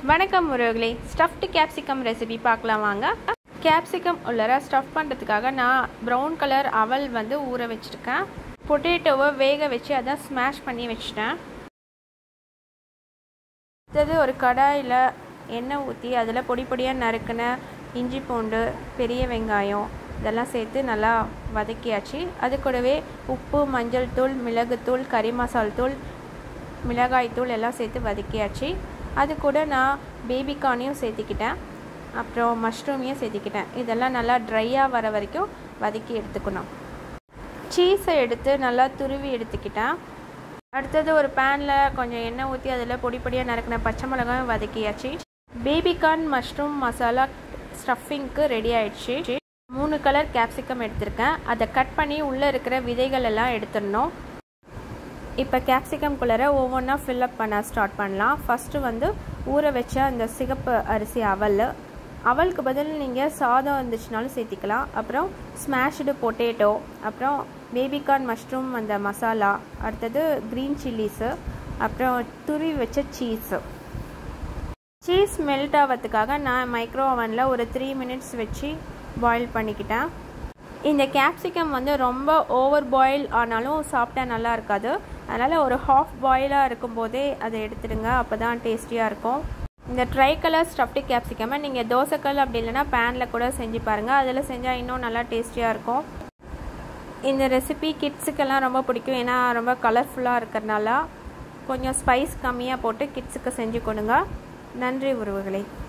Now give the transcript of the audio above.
வணக்கம் உறவுகளே stuffed capsicum recipe பார்க்கலாம் வாங்க கேப்சிகம் உள்ளர ஸ்டஃப் பண்ணுறதுக்காக நான் ப்ரௌன் கலர் அவல் வந்து ஊற வச்சுருக்கேன் பொட்டேட்டோவை வேக வச்சு அதை ஸ்மாஷ் பண்ணி வச்சிட்டேன் அடுத்தது ஒரு கடாயில் எண்ணெய் ஊற்றி அதில் பொடி பொடியாக நறுக்கின இஞ்சி பூண்டு பெரிய வெங்காயம் இதெல்லாம் சேர்த்து நல்லா வதக்கியாச்சு அது கூடவே உப்பு மஞ்சள் தூள் மிளகுத்தூள் கறி மசால் தூள் மிளகாய் தூள் எல்லாம் சேர்த்து வதக்கியாச்சு அது கூட நான் பேபிகார்னையும் சேர்த்துக்கிட்டேன் அப்புறம் மஷ்ரூமையும் சேர்த்துக்கிட்டேன் இதெல்லாம் நல்லா ட்ரையாக வர வரைக்கும் வதக்கி எடுத்துக்கணும் சீஸை எடுத்து நல்லா துருவி எடுத்துக்கிட்டேன் அடுத்தது ஒரு பேனில் கொஞ்சம் எண்ணெய் ஊற்றி அதில் பொடி பொடியாக நறுக்கின பச்சை மிளகாயும் வதக்கியாச்சு பேபிகார்ன் மஷ்ரூம் மசாலா ஸ்டஃபிங்க்கு ரெடி ஆயிடுச்சு மூணு கலர் கேப்சிகம் எடுத்திருக்கேன் அதை கட் பண்ணி உள்ளே இருக்கிற விதைகள் எல்லாம் எடுத்துடணும் இப்போ கேப்சிகம் குள்ளர ஒவ்வொன்றா ஃபில்லப் பண்ண ஸ்டார்ட் பண்ணலாம் ஃபஸ்ட்டு வந்து ஊற வச்ச அந்த சிகப்பு அரிசி அவல் அவலுக்கு பதில் நீங்கள் சாதம் இருந்துச்சுனாலும் சேர்த்திக்கலாம் அப்புறம் ஸ்மாஷ்டு பொட்டேட்டோ அப்புறம் பேபிகார்ன் மஷ்ரூம் அந்த மசாலா அடுத்தது க்ரீன் சில்லிஸு அப்புறம் துருவி வச்ச சீஸு சீஸ் மெல்ட் ஆகிறதுக்காக நான் மைக்ரோ ஓவனில் ஒரு த்ரீ மினிட்ஸ் வச்சு பாயில் பண்ணிக்கிட்டேன் இந்த கேப்சிகம் வந்து ரொம்ப ஓவர் பாயில் ஆனாலும் சாப்பிட்டா நல்லா இருக்காது அதனால் ஒரு ஹாஃப் பாயிலாக இருக்கும்போதே அதை எடுத்துடுங்க அப்போ தான் டேஸ்டியாக இருக்கும் இந்த ட்ரை கலர் ஸ்டஃப்டு கேப்சிகமை நீங்கள் தோசைக்கல் அப்படி இல்லைன்னா பேனில் கூட செஞ்சு பாருங்கள் அதில் செஞ்சால் இன்னும் நல்லா டேஸ்டியாக இருக்கும் இந்த ரெசிபி கிட்ஸுக்கெல்லாம் ரொம்ப பிடிக்கும் ஏன்னா ரொம்ப கலர்ஃபுல்லாக இருக்கிறனால கொஞ்சம் ஸ்பைஸ் கம்மியாக போட்டு கிட்ஸுக்கு செஞ்சு கொடுங்க நன்றி உறவுகளை